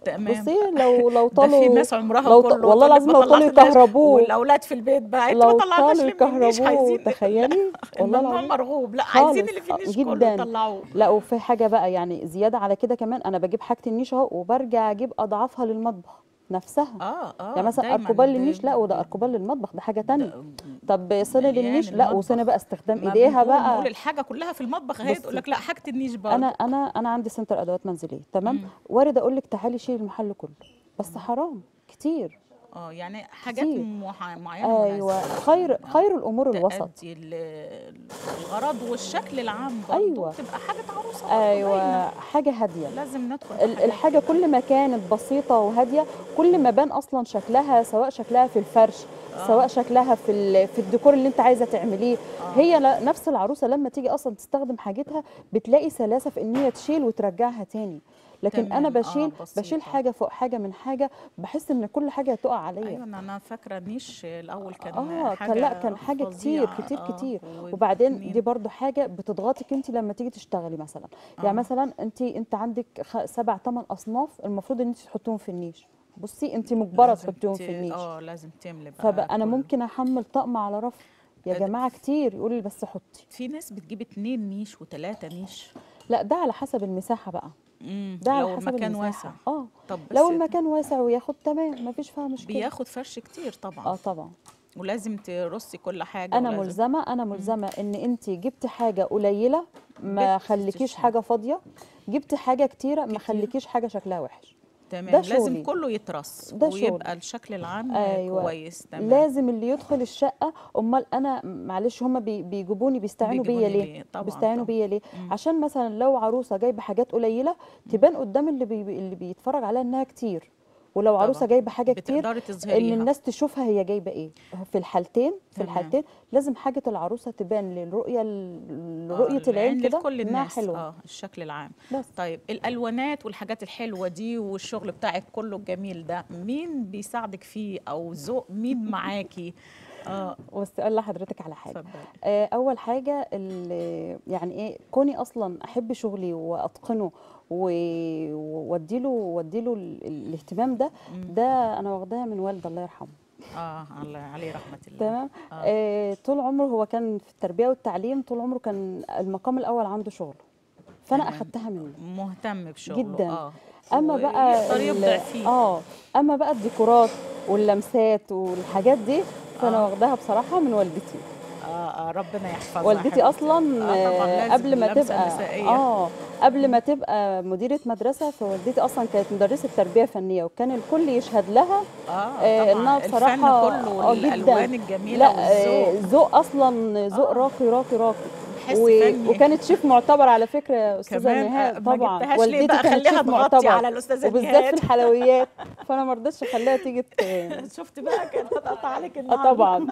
تمام بصي لو لو ده طالوا في ناس عمرها لو ط- كله والله تقول لك العظيم لو ما طالوا طلعتناش يكهربوه والاولاد في البيت بقى انت لو ما طلعناش طالوا ليه من النيش يكهربوه عايزين تخيلي والله الممنوع العظيم مرغوب لا عايزين خالص اللي في آه، النيش كله جدا يطلعوه لا وفي حاجه بقى يعني زياده على كده كمان انا بجيب حاجه النيش اهو وبرجع اجيب اضعافها للمطبخ نفسها اه اه يعني مثلا دايماً اركوبال ده- للنيش لا وده اركوبال للمطبخ ده حاجه تانية ده- طب صيني مليان للنيش لا المطبخ. وصيني بقى استخدام ما ايديها بنقول- بنقول بقى الحاجه كلها في المطبخ اهي بصي. تقول لك لا حاجه النيش برضه انا انا انا عندي سنتر ادوات منزليه تمام مم. وارد اقول لك تعالي شيل المحل كله بس حرام كتير اه يعني حاجات كتير. مح- معينه ايوه مناسبة. خير آه. خير الامور الوسط تأدي ال- الغرض والشكل العام برضه أيوة. تبقى حاجه عروسه برضه ايوه باينة. حاجه هاديه لازم ندخل في ال- حاجات الحاجه كل ما كانت بسيطه وهاديه كل ما بان اصلا شكلها سواء شكلها في الفرش آه. سواء شكلها في ال- في الديكور اللي انت عايزه تعمليه آه. هي ل- نفس العروسه لما تيجي اصلا تستخدم حاجتها بتلاقي سلاسه في ان هي تشيل وترجعها تاني لكن تمام، انا آه، بشيل بسيطة. بشيل حاجه فوق حاجه من حاجه بحس ان كل حاجه هتقع عليا ايوه انا فاكره نيش الاول كان اه حاجه كان لا كان حاجه كتير فظيعة. كتير آه، كتير و- وبعدين مين- دي برضو حاجه بتضغطك انت لما تيجي تشتغلي مثلا آه. يعني مثلا انت انت عندك خ- سبع ثمان اصناف المفروض ان انت تحطيهم في النيش بصي انت مجبره لازم تحطيهم ت- في النيش اه لازم تملي بقى فبقى انا كله. ممكن احمل طقم على رف يا أد- جماعه كتير يقول لي بس حطي في ناس بتجيب اتنين نيش وتلاته نيش لا ده على حسب المساحه بقى مم. ده على لو حسب المكان المساحه واسع اه طب بس لو المكان واسع وياخد تمام مفيش فيها مشكله بياخد فرش كتير طبعا اه طبعا ولازم ترصي كل حاجه انا ولازم- ملزمه انا ملزمه ان انت جبتي حاجه قليله ما بت- خليكيش تشتغل. حاجه فاضيه جبتي حاجه كتيره ما كتير. خليكيش حاجه شكلها وحش تمام ده لازم شغلي. كله يترص ده شغلي. ويبقى الشكل العام أيوة. كويس تمام لازم اللي يدخل الشقه امال انا معلش هما بي بيجيبوني بيستعينوا بيا بيجيبوني ليه ليه؟ طبعاً، بيستعينوا طبعاً. بيا ليه مم. عشان مثلا لو عروسه جايبه حاجات قليله تبان قدام اللي بي اللي بيتفرج عليها انها كتير ولو عروسه طبعاً. جايبه حاجه كتير بتقدري ان تظهريها الناس تشوفها هي جايبه ايه في الحالتين في تمام. الحالتين لازم حاجه العروسه تبان للرؤيه ال- آه، رؤيه العين كده لكل انها الناس حلوه اه الشكل العام بس طيب الالوانات والحاجات الحلوه دي والشغل بتاعك كله الجميل ده مين بيساعدك فيه او ذوق مين معاكي اه بس اقول لحضرتك على حاجه اتفضلي آه، اول حاجه ال- يعني ايه كوني اصلا احب شغلي واتقنه و- واديله واديله ال- الاهتمام ده مم. ده انا واخداها من والدي الله يرحمه اه الله عليه رحمه الله تمام آه. آه طول عمره هو كان في التربيه والتعليم طول عمره كان المقام الاول عنده شغله فانا تمام. اخدتها منه مهتم بشغله جداً. اه اما بقى يقدر ال- يبدع فيه اه اما بقى الديكورات واللمسات والحاجات دي فانا آه. واخداها بصراحه من والدتي اه, آه ربنا يحفظها والدتي حبيبتي. اصلا آه طبعا آه، لازم قبل ما اللمسة تبقى النسائية. اه قبل ما تبقى مديره مدرسه فوالدتي اصلا كانت مدرسه تربيه فنيه وكان الكل يشهد لها اه آه، طبعا إنها بصراحة الفن كله آه، جداً. والالوان الجميله لا والذوق آه، ذوق اصلا ذوق آه. راقي راقي راقي حس و... فني. وكانت شيف معتبر على فكره يا استاذه كمان نهاء آه، ما طبعا جبتهاش ليه والدتي بقى كانت خليها شيف تغطي معتبر على الاستاذه وبالذات نهاد في الحلويات فانا ما رضيتش اخليها تيجي ت- شفت بقى كانت هتقطع عليك اه النهارده طبعا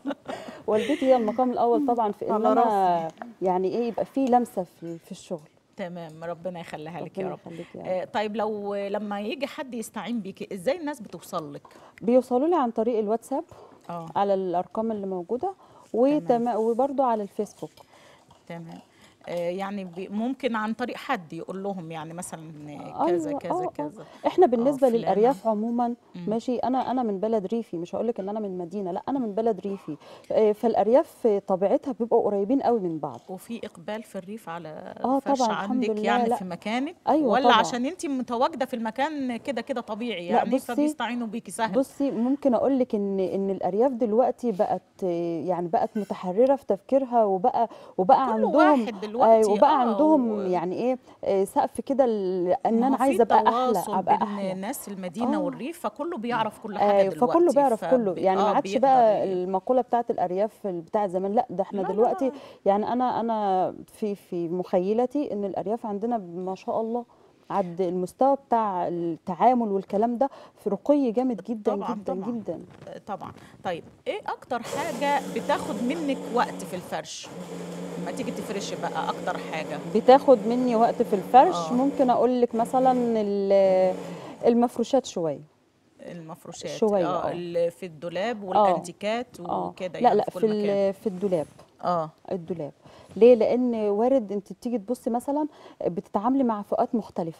والدتي هي المقام الاول طبعا في ان على انا يعني ايه يبقى في لمسه في في الشغل تمام ربنا يخليها لك يا ربنا رب يخليك يا رب. آه طيب لو لما يجي حد يستعين بيكي ازاي الناس بتوصل لك بيوصلوا لي عن طريق الواتساب اه على الارقام اللي موجوده وتم... وبرضه على الفيسبوك تمام آه يعني بي- ممكن عن طريق حد يقول لهم يعني مثلا كذا أيوة، كذا آه، آه. كذا احنا بالنسبه فلانة. للارياف عموما مم. ماشي انا انا من بلد ريفي مش هقول لك ان انا من مدينه لا انا من بلد ريفي آه، فالارياف طبيعتها بيبقوا قريبين قوي من بعض وفي اقبال في الريف على آه، فرش طبعاً، الحمد عندك لله، يعني لا. في مكانك أيوة، ولا طبعاً. عشان انت متواجده في المكان كده كده طبيعي لا، يعني بصي- فبيستعينوا بيكي سهل بصي ممكن اقول لك ان ان الارياف دلوقتي بقت آه، يعني بقت متحرره في تفكيرها وبقى وبقى كل عندهم واحد دلوقتي أيوة، وبقى آه، عندهم و- يعني ايه آه، سقف كده ال- ان ما انا هو في عايزه ابقى احلى تواصل ابقى بين احلى ناس المدينه آه. والريف فكله بيعرف كل حاجه آه، دلوقتي فكله بيعرف كله فبي- يعني ما آه، عادش بيقدر بقى ي- المقوله بتاعت الارياف بتاع زمان لا ده احنا لا، لا، دلوقتي لا. يعني انا انا في في مخيلتي ان الارياف عندنا ما شاء الله عد المستوى بتاع التعامل والكلام ده في رقي جامد جدا طبعاً، جدا طبعاً. جدا طبعا طيب ايه اكتر حاجه بتاخد منك وقت في الفرش لما تيجي تفرشي بقى اكتر حاجه بتاخد مني وقت في الفرش آه. ممكن اقول لك مثلا ال- المفروشات شويه المفروشات شوية، اه آه. اللي في الدولاب والانتيكات اه وكده لا يعني لا في في كل مكان ال- في الدولاب اه الدولاب ليه لان وارد انت بتيجي تبصي مثلا بتتعاملي مع فئات مختلفه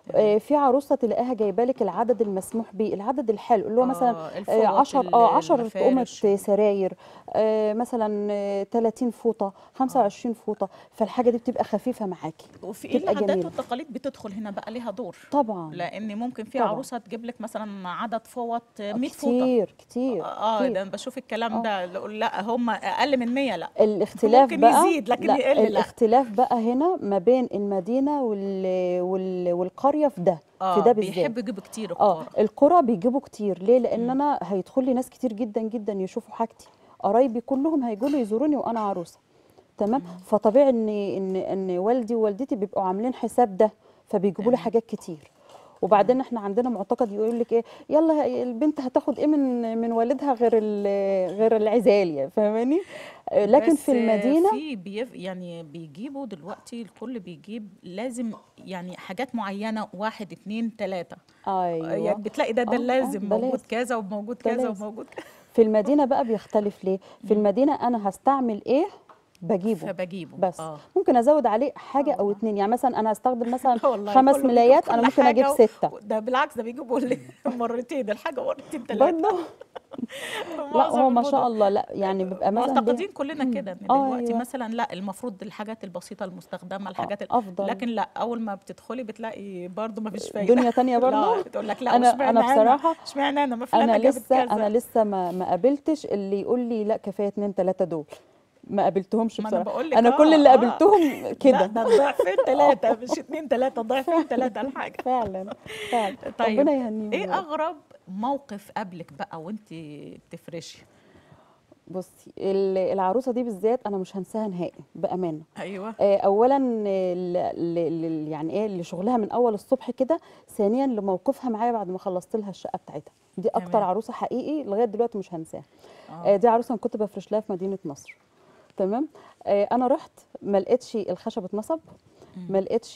آه، في عروسه تلاقيها جايبه لك العدد المسموح به العدد الحلو اللي هو مثلا آه، الفوط، 10 اه 10 قمه المفارش. سراير آه، مثلا آه، 30 فوطه 25 فوطه فالحاجه دي بتبقى خفيفه معاكي وفي ايه تبقى العادات جميلة. والتقاليد بتدخل هنا بقى ليها دور طبعا لان ممكن في طبعاً. عروسه تجيب لك مثلا عدد فوط 100 فوطه كتير كتير اه كتير. ده انا بشوف الكلام آه. ده لا- لا هم اقل من 100 لا الاختلاف ممكن بقى يزيد لكن لا يقل لا. الاختلاف بقى هنا ما بين المدينه وال وال والقريه في ده اه في ده بالذات بيحب يجيب كتير اه الكوره القرى بيجيبوا كتير ليه لان انا هيدخل لي ناس كتير جدا جدا يشوفوا حاجتي قرايبي كلهم هيجوا لي يزوروني وانا عروسه تمام فطبيعي ان ان ان والدي ووالدتي بيبقوا عاملين حساب ده فبيجيبوا لي حاجات كتير وبعدين احنا عندنا معتقد يقول لك ايه يلا البنت هتاخد ايه من من والدها غير ال- غير العزاليه فاهماني آه، لكن بس في المدينه في بيف يعني بيجيبوا دلوقتي الكل بيجيب لازم يعني حاجات معينه واحد اتنين تلاته ايوه يعني بتلاقي ده ده آه، آه، لازم ده موجود لازم. كذا وموجود ده كذا لازم. وموجود كذا في المدينه بقى بيختلف ليه في المدينه انا هستعمل ايه بجيبه فبجيبه بس اه ممكن ازود عليه حاجه او اتنين يعني مثلا انا هستخدم مثلا والله خمس كله بيجيب ملايات كل انا ممكن اجيب حاجة و- سته ده بالعكس ده بيجيبوا لي مرتين الحاجه مرتين ثلاثه برضه لا هو ما شاء الله لا يعني بيبقى مثلا معتقدين بي- كلنا كده ان آه، دلوقتي أيوة. مثلا لا المفروض الحاجات البسيطه المستخدمه الحاجات ال- افضل لكن لا اول ما بتدخلي بتلاقي برضه ما فيش فايده دنيا تانية برضه لا تقول لك لا أنا- واشمعنى أنا بصراحة اشمعنى انا ما فلانه انا جابت لسه كذا انا لسه ما ما قابلتش اللي يقول لي لا كفايه اتنين تلاته دول ما قابلتهمش ما أنا بصراحه بقول لك انا آه، كل اللي آه. قابلتهم لا كده ده ضعفين ثلاثه مش اتنين ثلاثه ضعفين ثلاثه الحاجه فعلا فعلا طيب ربنا يهنيهم ايه يا رب. اغرب موقف قابلك بقى وانت بتفرشي بصي ال- العروسه دي بالذات انا مش هنساها نهائي بامانه ايوه آه، اولا آه، ل- ل- ل- يعني ايه لشغلها من اول الصبح كده ثانيا لموقفها معايا بعد ما خلصت لها الشقه بتاعتها دي اكتر تمام. عروسه حقيقي لغايه دلوقتي مش هنساها آه. آه، دي عروسه أنا كنت بفرش لها في مدينه نصر تمام آه، انا رحت ما لقيتش الخشب اتنصب ما لقيتش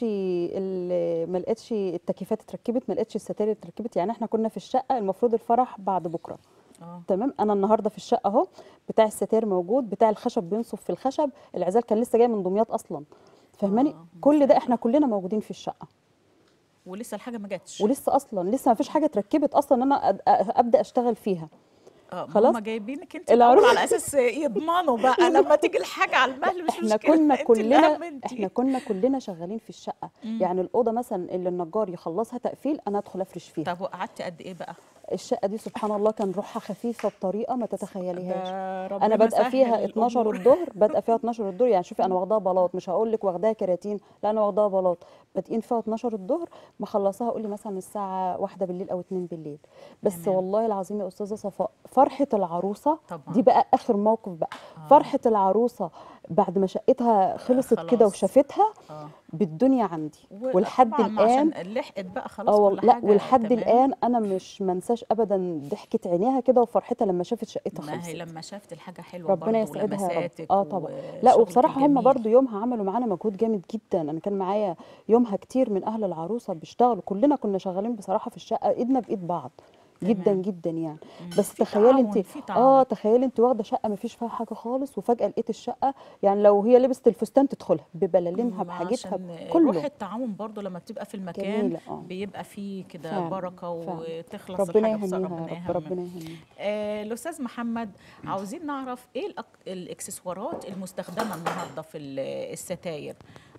ال- ما لقيتش التكييفات اتركبت ما لقيتش الستاير اتركبت يعني احنا كنا في الشقه المفروض الفرح بعد بكره اه تمام انا النهارده في الشقه اهو بتاع الستاير موجود بتاع الخشب بينصف في الخشب العزال كان لسه جاي من دمياط اصلا فاهماني آه، كل ده احنا كلنا موجودين في الشقه ولسه الحاجه ما جاتش ولسه اصلا لسه ما فيش حاجه اتركبت اصلا ان انا أد- أ- ابدا اشتغل فيها اه خلاص؟ هم جايبينك انت العروس- الأول على اساس يضمنوا بقى لما تيجي الحاجه على المهل مش احنا مشكله كنا انت كلنا الأهم انت. احنا كنا كلنا شغالين في الشقه يعني الاوضه مثلا اللي النجار يخلصها تقفيل انا ادخل افرش فيها طب وقعدتي قد ايه بقى الشقه دي سبحان الله كان روحها خفيفه بطريقه ما تتخيليهاش ده انا ربنا بادئه سهل فيها 12 الأمور. الظهر بادئه فيها 12 الظهر يعني شوفي انا واخداها بلاط مش هقول لك واخداها كراتين لا انا واخداها بلاط بادئين فيها 12 الظهر مخلصاها قولي مثلا الساعه واحدة بالليل او 2 بالليل بس تمام. والله العظيم يا استاذه صفاء فرحه العروسه طبعا. دي بقى اخر موقف بقى آه. فرحه العروسه بعد ما شقتها خلصت كده خلاص. وشافتها اه بالدنيا عندي و- ولحد طبعاً ما عشان الان لحقت بقى خلاص اه كل والله لا حاجه ولحد تمام. الان انا مش منساش ابدا ضحكه عينيها كده وفرحتها لما شافت شقتها ما هي خلصت لما شافت الحاجه حلوه ربنا برضه يسعدها يا رب ولمساتك اه طبعا لا وشغلك وبصراحه هم الجميل. برضو يومها عملوا معانا مجهود جامد جدا انا كان معايا يومها كتير من اهل العروسه بيشتغلوا كلنا كنا شغالين بصراحه في الشقه ايدنا بايد بعض جدا تمام. جدا يعني مم. بس في تخيلي تعاون، انت في تعاون. اه تخيلي انت واخده شقه ما فيش فيها حاجه خالص وفجاه لقيت الشقه يعني لو هي لبست الفستان تدخلها ببلالينها ما بحاجتها عشان روح كله التعاون برضو لما بتبقى في المكان جميلة، آه. بيبقى فيه كده فعلا، بركه فعلا. وتخلص ربنا الحاجه بسرعه يهنيها يا رب ربنا يهنيها آه، الاستاذ محمد عاوزين نعرف ايه الأك- الاكسسوارات المستخدمه النهارده في ال- الستاير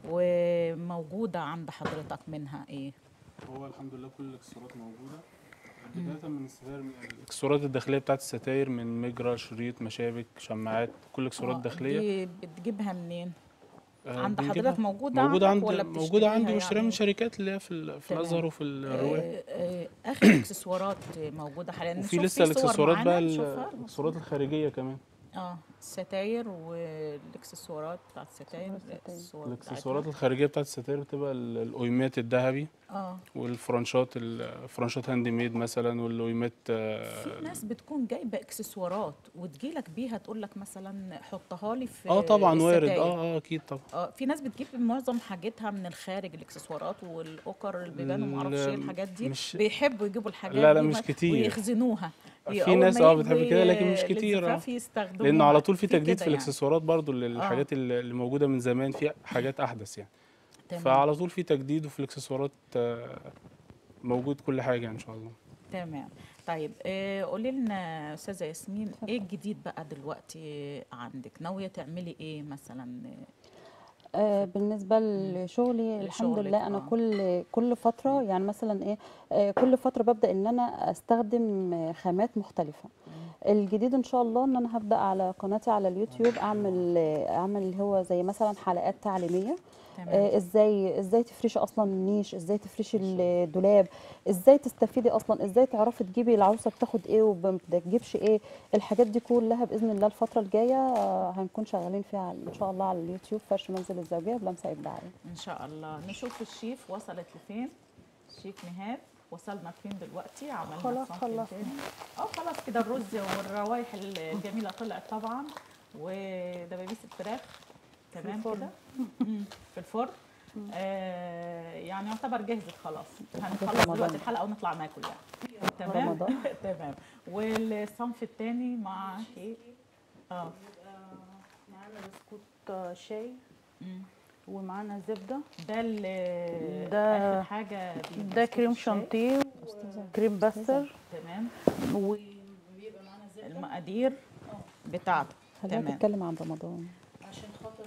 وموجوده عند حضرتك منها ايه هو الحمد لله كل الاكسسوارات موجوده بدايه من الستاير الاكسسوارات الداخليه بتاعت الستاير من مجرى شريط مشابك شماعات كل الاكسسوارات آه، الداخليه دي بتجيبها منين آه، عند بنجيبها- حضرتك موجودة موجوده عندك عند ولا موجوده بتشتريها عندي واشتريها يعني؟ من شركات اللي هي في ال- في تمام. الازهر وفي الرواق آه، آه، اخر اكسسوارات موجوده حاليا وفي نشوف لسه صور الاكسسوارات بقى معانا ال- نشوفها. الاكسسوارات الخارجيه كمان اه الستاير والاكسسوارات بتاعت الستاير الصور الاكسسوارات بتاعتها. الخارجيه بتاعت الستاير بتبقى ال- الاويمات الذهبي اه والفرنشات الفرنشات هاند ميد مثلا والاويمات آه، في ناس بتكون جايبه اكسسوارات وتجيلك بيها تقول لك مثلا حطها لي في اه طبعا وارد الستاير. اه اه اكيد طبعا اه في ناس بتجيب معظم حاجتها من الخارج الاكسسوارات والاوكر البيبان وما اعرفش ايه لا، الحاجات دي مش- بيحبوا يجيبوا الحاجات لا، لا، دي مش ما- كتير. ويخزنوها في أول ناس ما اه يجوا بتحب كده لكن مش ل- كتير اه للزفاف يستخدموها لانه على طول في كده تجديد في يعني. الاكسسوارات برضو للحاجات اللي اللي موجوده من زمان في حاجات احدث يعني تمام. فعلى طول في تجديد وفي الاكسسوارات آه، موجود كل حاجه ان شاء الله تمام طيب آه، قولي لنا استاذه ياسمين ايه الجديد بقى دلوقتي عندك ناويه تعملي ايه مثلا آه، بالنسبة لشغلي الحمد لشغلك، لله أنا آه. كل كل فترة يعني مثلا إيه آه، كل فترة ببدأ إن أنا أستخدم آه، خامات مختلفة الجديد إن شاء الله إن أنا هبدأ على قناتي على اليوتيوب أعمل آه، أعمل اللي هو زي مثلا حلقات تعليمية تمام آه، ازاي ازاي تفرشي اصلا النيش ازاي تفرشي الدولاب ازاي تستفيدي اصلا ازاي تعرفي تجيبي العروسه بتاخد ايه وما بتجيبش ايه الحاجات دي كلها باذن الله الفتره الجايه آه، هنكون شغالين فيها ان شاء الله على اليوتيوب فرش منزل الزوجيه بلمسه ابداعيه ان شاء الله نشوف الشيف وصلت لفين الشيف نهاد وصلنا فين دلوقتي عملنا خلاص الصنف خلصنا. التاني. اه خلاص كده الرز والروايح الجميله طلعت طبعا ودبابيس الفراخ تمام الفرن. كده مم، في الفرن آه يعني يعتبر جهزت خلاص هنخلص رمضان. دلوقتي الحلقه ونطلع ناكل يعني تمام رمضان. تمام والصنف الثاني مع ايه اه معانا بسكوت آه، شاي مم. ومعانا زبده ده ال- ده- اخر حاجه دي ده بسكوت كريم الشاي. شانتيه كريم باستر تمام وبيبقى معانا زبده المقادير بتاعته خلينا تمام نتكلم عن رمضان عشان خاطر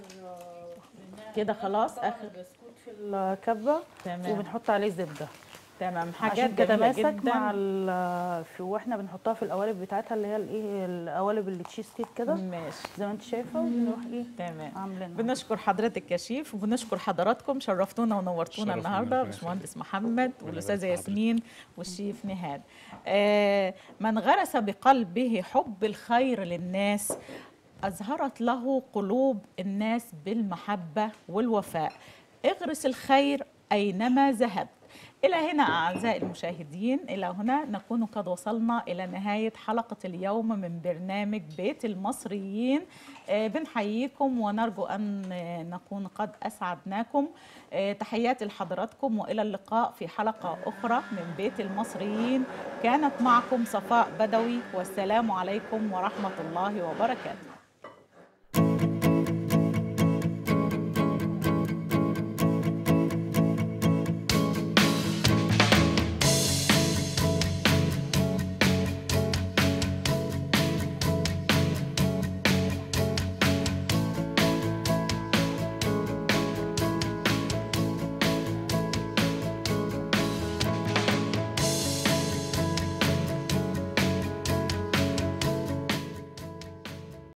كده خلاص اخر بسكوت في الكبه تمام وبنحط عليه زبده تمام حاجات عشان جميله تتماسك مع جدا ال- في واحنا بنحطها في القوالب بتاعتها اللي هي الايه القوالب اللي تشيز كيك كده ماشي زي ما انت شايفه وبنروح ايه تمام عاملينها بنشكر حضرتك يا شيف وبنشكر حضراتكم شرفتونا ونورتونا شرفنا النهارده ربنا باشمهندس محمد ربنا والاستاذه يبارك في ياسمين والشيف نهاد آه من غرس بقلبه حب الخير للناس أزهرت له قلوب الناس بالمحبة والوفاء اغرس الخير أينما ذهبت إلى هنا أعزائي المشاهدين إلى هنا نكون قد وصلنا إلى نهاية حلقة اليوم من برنامج بيت المصريين آه، بنحييكم ونرجو أن آه، نكون قد أسعدناكم آه، تحياتي لحضراتكم وإلى اللقاء في حلقة أخرى من بيت المصريين كانت معكم صفاء بدوي والسلام عليكم ورحمة الله وبركاته